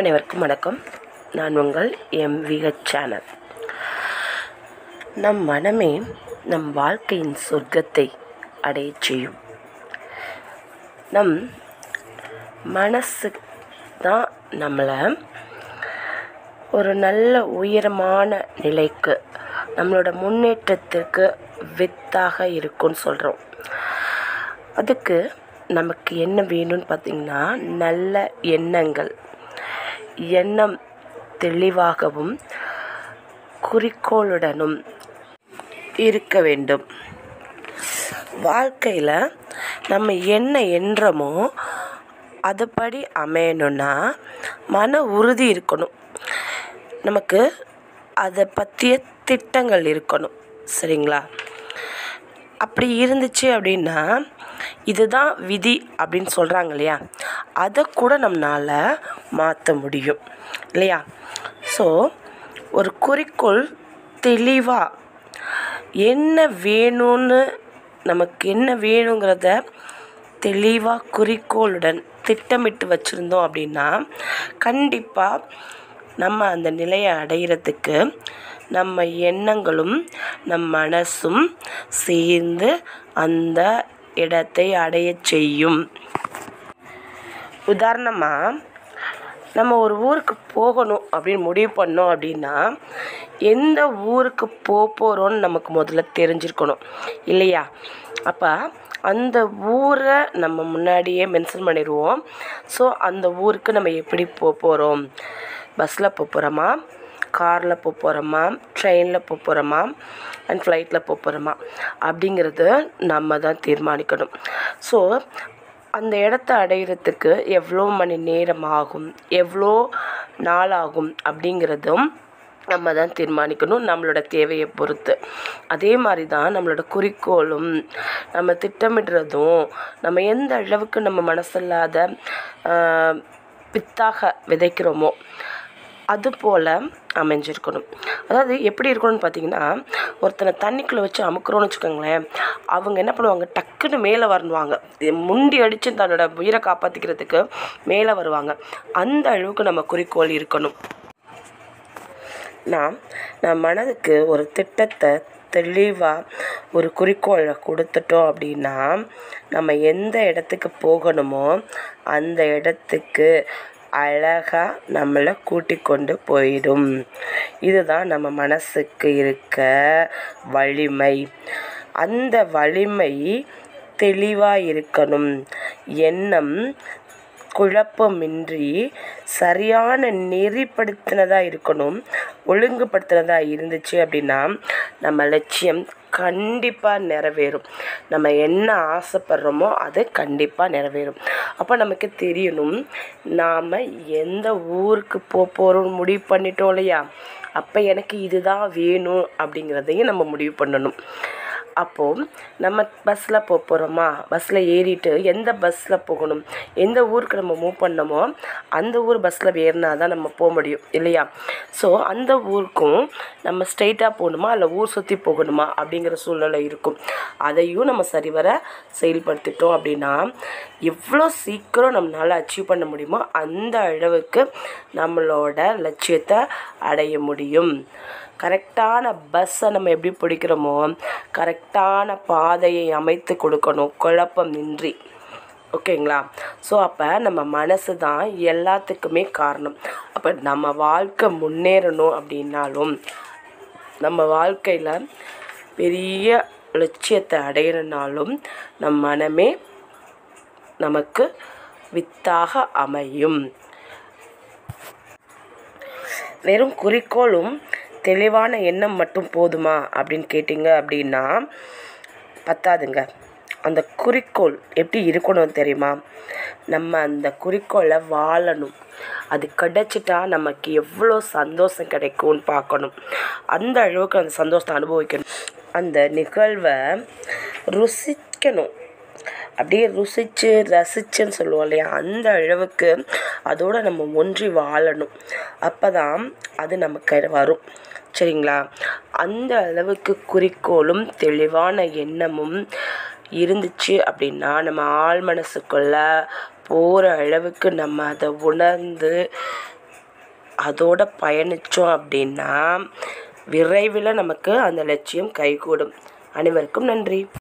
அனைவருக்கும் வணக்கம் நான் உங்கள் எம்விஹெச் சேனல் நம் மனமே நம் வாழ்க்கையின் சொர்க்கத்தை அடையச் செய்யும் நம் மனசு தான் நம்மளை ஒரு நல்ல உயரமான நிலைக்கு நம்மளோட முன்னேற்றத்திற்கு வித்தாக இருக்கும்னு சொல்கிறோம் அதுக்கு நமக்கு என்ன வேணும்னு பார்த்திங்கன்னா நல்ல எண்ணங்கள் எண்ணம் தெளிவாகவும் குறிக்கோளுடனும் இருக்க வேண்டும் வாழ்க்கையில் நம்ம என்ன எண்ணமோ அதுபடி அமையணும்னா மன உறுதி இருக்கணும் நமக்கு அதை பற்றிய திட்டங்கள் இருக்கணும் சரிங்களா அப்படி இருந்துச்சு அப்படின்னா இதுதான் விதி அப்படின்னு சொல்கிறாங்க இல்லையா அதை கூட நம்மளால் மாற்ற முடியும் இல்லையா ஸோ ஒரு குறிக்கோள் தெளிவாக என்ன வேணும்னு நமக்கு என்ன வேணுங்கிறத தெளிவாக குறிக்கோளுடன் திட்டமிட்டு வச்சுருந்தோம் அப்படின்னா கண்டிப்பாக நம்ம அந்த நிலையை அடையிறதுக்கு நம்ம எண்ணங்களும் நம் மனசும் சேர்ந்து அந்த இடத்தை அடையச் செய்யும் உதாரணமாக நம்ம ஒரு ஊருக்கு போகணும் அப்படின்னு முடிவு பண்ணோம் அப்படின்னா எந்த ஊருக்கு போக போகிறோன்னு நமக்கு முதல்ல தெரிஞ்சிருக்கணும் இல்லையா அப்போ அந்த ஊரை நம்ம முன்னாடியே மென்ஷன் பண்ணிடுவோம் ஸோ அந்த ஊருக்கு நம்ம எப்படி போக போகிறோம் பஸ்ஸில் போக போகிறோமா காரில் போக போகிறோமா ட்ரெயினில் போக போகிறோமா அண்ட் ஃப்ளைட்டில் போக போகிறோமா அப்படிங்கிறது நம்ம தான் தீர்மானிக்கணும் ஸோ அந்த இடத்த அடையிறதுக்கு எவ்வளோ மணி நேரம் ஆகும் எவ்வளோ நாள் ஆகும் அப்படிங்கிறதும் நம்ம தான் தீர்மானிக்கணும் நம்மளோட தேவையை பொறுத்து அதே மாதிரி தான் நம்மளோட குறிக்கோளும் நம்ம திட்டமிடுறதும் நம்ம எந்த அளவுக்கு நம்ம மனசில்லாத வித்தாக விதைக்கிறோமோ அது போல் அமைஞ்சிருக்கணும் அதாவது எப்படி இருக்கணும்னு பார்த்தீங்கன்னா ஒருத்தனை தண்ணிக்குள்ளே வச்சு அமுக்குறோன்னு வச்சுக்கோங்களேன் அவங்க என்ன பண்ணுவாங்க டக்குன்னு மேலே வரணுவாங்க முண்டி அடித்து தன்னோட உயிரை காப்பாற்றிக்கிறதுக்கு மேலே வருவாங்க அந்த அளவுக்கு நம்ம குறிக்கோள் இருக்கணும் நாம் நம் மனதுக்கு ஒரு திட்டத்தை தெளிவாக ஒரு குறிக்கோளை கொடுத்துட்டோம் அப்படின்னா நம்ம எந்த இடத்துக்கு போகணுமோ அந்த இடத்துக்கு அழகாக நம்மளை கூட்டி கொண்டு போயிடும் இதுதான் நம்ம மனசுக்கு இருக்க வலிமை அந்த வலிமை தெளிவாக இருக்கணும் எண்ணம் குழப்பமின்றி சரியான நெறிப்படுத்தினதாக இருக்கணும் ஒழுங்குபடுத்தினதாக இருந்துச்சு அப்படின்னா நம்ம லட்சியம் கண்டிப்பாக நிறைவேறும் நம்ம என்ன ஆசைப்படுறோமோ அது கண்டிப்பாக நிறைவேறும் அப்போ நமக்கு தெரியணும் நாம் எந்த ஊருக்கு போக போகிறோம்னு முடிவு பண்ணிட்டோம் இல்லையா அப்போ எனக்கு இதுதான் வேணும் அப்படிங்கிறதையும் நம்ம முடிவு பண்ணணும் அப்போது நம்ம பஸ்ஸில் போக போகிறோமா பஸ்ஸில் ஏறிட்டு எந்த பஸ்ஸில் போகணும் எந்த ஊருக்கு நம்ம மூவ் பண்ணமோ அந்த ஊர் பஸ்ஸில் ஏறினா தான் நம்ம போக முடியும் இல்லையா ஸோ அந்த ஊருக்கும் நம்ம ஸ்ட்ரெயிட்டாக போகணுமா இல்லை ஊர் சுற்றி போகணுமா அப்படிங்கிற சூழ்நிலை இருக்கும் அதையும் நம்ம சரிவர செயல்படுத்திட்டோம் அப்படின்னா எவ்வளோ சீக்கிரம் நம்மளால் அச்சீவ் பண்ண முடியுமோ அந்த அளவுக்கு நம்மளோட லட்சியத்தை அடைய முடியும் கரெக்டான பஸ்ஸை நம்ம எப்படி பிடிக்கிறோமோ கரெக்டான பாதையை அமைத்து கொடுக்கணும் குழப்பம் இன்றி ஓகேங்களா ஸோ அப்போ நம்ம மனசு தான் எல்லாத்துக்குமே காரணம் அப்போ நம்ம வாழ்க்கை முன்னேறணும் அப்படின்னாலும் நம்ம வாழ்க்கையில் பெரிய லட்சியத்தை அடையணுனாலும் நம் மனமே நமக்கு வித்தாக அமையும் வெறும் குறிக்கோளும் தெளிவான எண்ணம் மட்டும் போதுமா அப்படின்னு கேட்டிங்க அப்படின்னா பத்தாதுங்க அந்த குறிக்கோள் எப்படி இருக்கணும் தெரியுமா நம்ம அந்த குறிக்கோளை வாழணும் அது கிடச்சிட்டா நமக்கு எவ்வளோ சந்தோஷம் கிடைக்கும்னு பார்க்கணும் அந்த அளவுக்கு அந்த சந்தோஷத்தை அனுபவிக்கணும் அந்த நிகழ்வை ருசிக்கணும் அப்படியே ருசித்து ரசிச்சுன்னு சொல்லுவோம் இல்லையா அந்த அளவுக்கு அதோடு நம்ம ஒன்றி வாழணும் அப்போ தான் அது நமக்கு வரும் சரிங்களா அந்த அளவுக்கு குறிக்கோளும் தெளிவான எண்ணமும் இருந்துச்சு அப்படின்னா நம்ம ஆழ் மனசுக்குள்ள போகிற அளவுக்கு நம்ம அதை உணர்ந்து அதோட பயணித்தோம் அப்படின்னா விரைவில் நமக்கு அந்த லட்சியம் கைகூடும் அனைவருக்கும் நன்றி